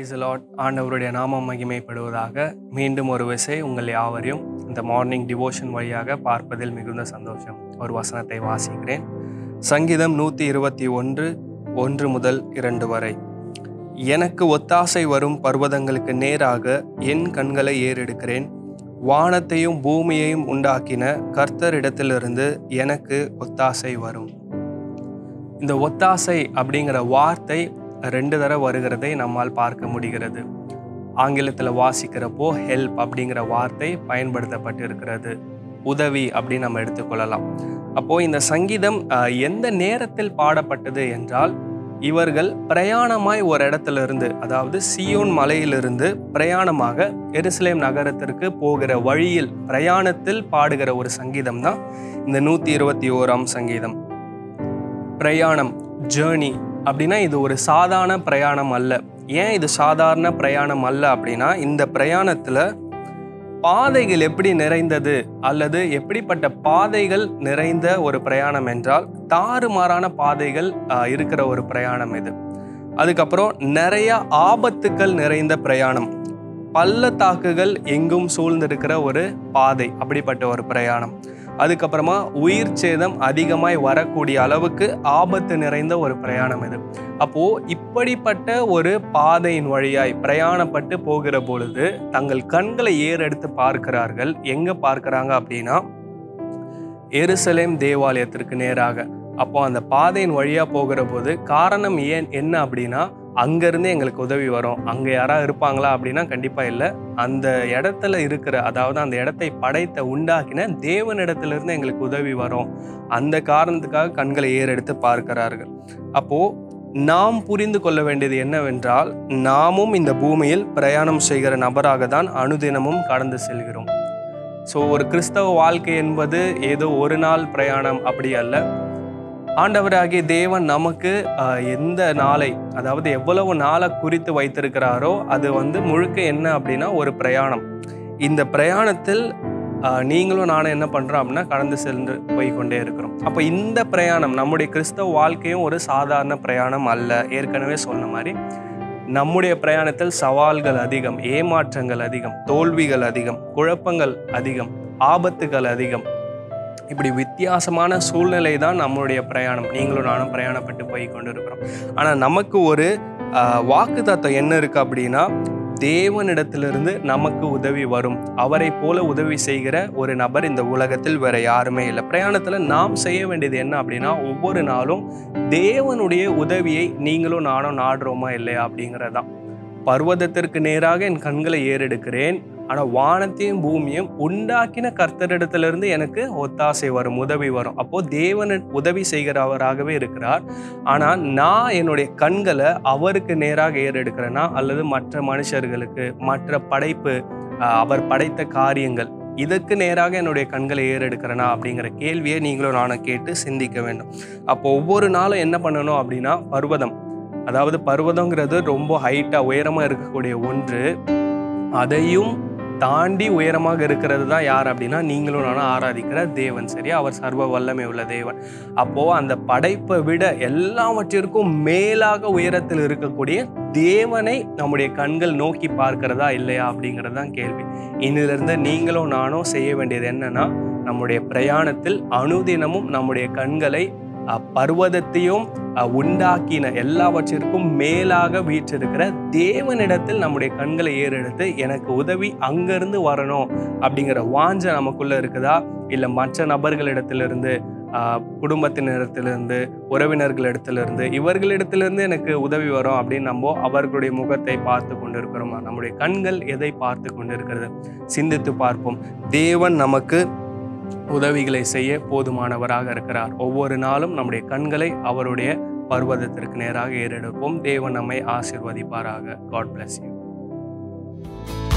price lot ஆண்டவருடைய நாமம் மகிமைப்படுவதாக மீண்டும் ஒரு விசை உங்கள் யாவரையும் இந்த மார்னிங் டிவோஷன் வழியாக பார்ப்பதில் மிகுந்த சந்தோஷம் ஒரு வசனத்தை வாசிக்கிறேன் சங்கீதம் நூற்றி இருபத்தி ஒன்று ஒன்று முதல் இரண்டு வரை எனக்கு ஒத்தாசை வரும் பர்வதங்களுக்கு நேராக என் கண்களை ஏறெடுக்கிறேன் வானத்தையும் பூமியையும் உண்டாக்கின கர்த்தரிடத்திலிருந்து எனக்கு ஒத்தாசை வரும் இந்த ஒத்தாசை அப்படிங்கிற வார்த்தை ரெண்டு தடவை வருகிறதை நம்மால் பார்க்க முடிகிறது ஆங்கிலத்தில் வாசிக்கிறப்போ ஹெல்ப் அப்படிங்கிற வார்த்தை பயன்படுத்தப்பட்டு இருக்கிறது உதவி அப்படின்னு நம்ம எடுத்துக்கொள்ளலாம் அப்போது இந்த சங்கீதம் அஹ், எந்த நேரத்தில் பாடப்பட்டது என்றால் இவர்கள் பிரயாணமாய் ஒரு இடத்துல இருந்து அதாவது சியோன் மலையிலிருந்து பிரயாணமாக எருசலேம் நகரத்திற்கு போகிற வழியில் பிரயாணத்தில் பாடுகிற ஒரு சங்கீதம் தான் இந்த நூற்றி இருபத்தி ஓராம் சங்கீதம் பிரயாணம் ஜேர்னி அப்படின்னா இது ஒரு சாதாரண பிரயாணம் அல்ல ஏன் இது சாதாரண பிரயாணம் அல்ல அப்படின்னா இந்த பிரயாணத்தில் பாதைகள் எப்படி நிறைந்தது அல்லது எப்படிப்பட்ட பாதைகள் நிறைந்த ஒரு பிரயாணம் என்றால் தாறுமாறான பாதைகள் ஆஹ், இருக்கிற ஒரு பிரயாணம் இது அதுக்கப்புறம் நிறைய ஆபத்துக்கள் நிறைந்த பிரயாணம் பள்ளத்தாக்குகள் எங்கும் சூழ்ந்திருக்கிற ஒரு பாதை அப்படிப்பட்ட ஒரு பிரயாணம் அதுக்கப்புறமா உயிர் சேதம் அதிகமாய் வரக்கூடிய அளவுக்கு ஆபத்து நிறைந்த ஒரு பிரயாணம் இது அப்போ இப்படிப்பட்ட ஒரு பாதையின் வழியாய் பிரயாணப்பட்டு போகிற பொழுது தங்கள் கண்களை ஏறெடுத்து பார்க்கிறார்கள் எங்க பார்க்கறாங்க அப்படின்னா எருசலேம் தேவாலயத்திற்கு நேராக அப்போ அந்த பாதையின் வழியா போகிற போது காரணம் ஏன் என்ன அப்படின்னா அங்கேருந்து எங்களுக்கு உதவி வரும் அங்கே யாராவது இருப்பாங்களா அப்படின்னா கண்டிப்பாக இல்லை அந்த இடத்துல இருக்கிற அதாவது அந்த இடத்தை படைத்த உண்டாக்கின தேவனிடத்திலிருந்து எங்களுக்கு உதவி வரும் அந்த காரணத்துக்காக கண்களை ஏறெடுத்து பார்க்கிறார்கள் அப்போ நாம் புரிந்து கொள்ள வேண்டியது என்னவென்றால் நாமும் இந்த பூமியில் பிரயாணம் செய்கிற நபராக தான் அனுதினமும் கடந்து செல்கிறோம் ஸோ ஒரு கிறிஸ்தவ வாழ்க்கை என்பது ஏதோ ஒரு நாள் பிரயாணம் அப்படி அல்ல ஆண்டவராகிய தேவன் நமக்கு ஆஹ், எந்த நாளை அதாவது எவ்வளவு நாளை குறித்து வைத்திருக்கிறாரோ அது வந்து முழுக்க என்ன அப்படின்னா ஒரு பிரயாணம் இந்த பிரயாணத்தில் ஆஹ், நீங்களும் நானும் என்ன பண்ணுறோம் அப்படின்னா கடந்து சென்று போய் கொண்டே இருக்கிறோம் அப்போ இந்த பிரயாணம் நம்முடைய கிறிஸ்தவ வாழ்க்கையும் ஒரு சாதாரண பிரயாணம் அல்ல ஏற்கனவே சொன்ன மாதிரி நம்முடைய பிரயாணத்தில் சவால்கள் அதிகம் ஏமாற்றங்கள் அதிகம் தோல்விகள் அதிகம் குழப்பங்கள் அதிகம் ஆபத்துகள் அதிகம் இப்படி வித்தியாசமான சூழ்நிலை தான் நம்மளுடைய பிரயாணம் நீங்களும் நானும் பிரயாணப்பட்டு போய் கொண்டு இருக்கிறோம் ஆனால் நமக்கு ஒரு வாக்கு தத்துவம் என்ன இருக்கு அப்படின்னா தேவனிடத்திலிருந்து நமக்கு உதவி வரும் அவரை போல உதவி செய்கிற ஒரு நபர் இந்த உலகத்தில் வேற யாருமே இல்லை பிரயாணத்தில் நாம் செய்ய வேண்டியது என்ன அப்படின்னா ஒவ்வொரு நாளும் தேவனுடைய உதவியை நீங்களும் நானும் நாடுறோமா இல்லையா அப்படிங்கிறதான் பர்வதத்திற்கு நேராக என் கண்களை ஏறெடுக்கிறேன் ஆனால் வானத்தையும் பூமியும் உண்டாக்கின கர்த்தரிடத்திலிருந்து எனக்கு ஒத்தாசை வரும் உதவி வரும் அப்போ தேவன் உதவி செய்கிறவராகவே இருக்கிறார் ஆனால் நான் என்னுடைய கண்களை அவருக்கு நேராக ஏறெடுக்கிறேனா அல்லது மற்ற மனுஷர்களுக்கு மற்ற படைப்பு ஆஹ், அவர் படைத்த காரியங்கள் இதற்கு நேராக என்னுடைய கண்களை ஏறெடுக்கிறேனா அப்படிங்கிற கேள்வியை நீங்களும் நானும் கேட்டு சிந்திக்க வேண்டும் அப்போ ஒவ்வொரு நாளும் என்ன பண்ணணும் அப்படின்னா பர்வதம் அதாவது பர்வதங்கிறது ரொம்ப ஹைட்டாக உயரமாக இருக்கக்கூடிய ஒன்று அதையும் தாண்டி உயரமாக இருக்கிறது தான் யார் அப்படின்னா நீங்களும் நானும் ஆராதிக்கிற தேவன் சரி அவர் சர்வ வல்லமை உள்ள தேவன் அப்போ அந்த படைப்பை விட எல்லாவற்றிற்கும் மேலாக உயரத்தில் இருக்கக்கூடிய தேவனை நம்முடைய கண்கள் நோக்கி பார்க்கிறதா இல்லையா அப்படிங்கிறது தான் கேள்வி இன்னிலிருந்து நீங்களும் நானும் செய்ய வேண்டியது என்னன்னா நம்முடைய பிரயாணத்தில் அனுதினமும் நம்முடைய கண்களை அஹ், பர்வதத்தையும் அஹ், உண்டாக்கின எல்லாவற்றிற்கும் மேலாக வீற்றிருக்கிற தேவனிடத்தில் நம்முடைய கண்களை ஏறெடுத்து எனக்கு உதவி அங்கிருந்து வரணும் அப்படிங்கிற வாஞ்ச நமக்குள்ள இருக்குதா இல்லை மற்ற நபர்களிடத்திலிருந்து ஆஹ், குடும்பத்தினரிடத்திலிருந்து உறவினர்களிடத்திலிருந்து இவர்களிடத்திலிருந்து எனக்கு உதவி வரும் அப்படின்னு நம்ம அவர்களுடைய முகத்தை பார்த்து கொண்டிருக்கிறோம் நம்முடைய கண்கள் எதை பார்த்து கொண்டிருக்கிறது சிந்தித்து பார்ப்போம் தேவன் நமக்கு உதவிகளை செய்ய போதுமானவராக இருக்கிறார் ஒவ்வொரு நாளும் நம்முடைய கண்களை அவருடைய பர்வதத்திற்கு நேராக ஏறெடுப்போம் தேவன் நம்மை ஆசிர்வதிப்பாராக காட் bless you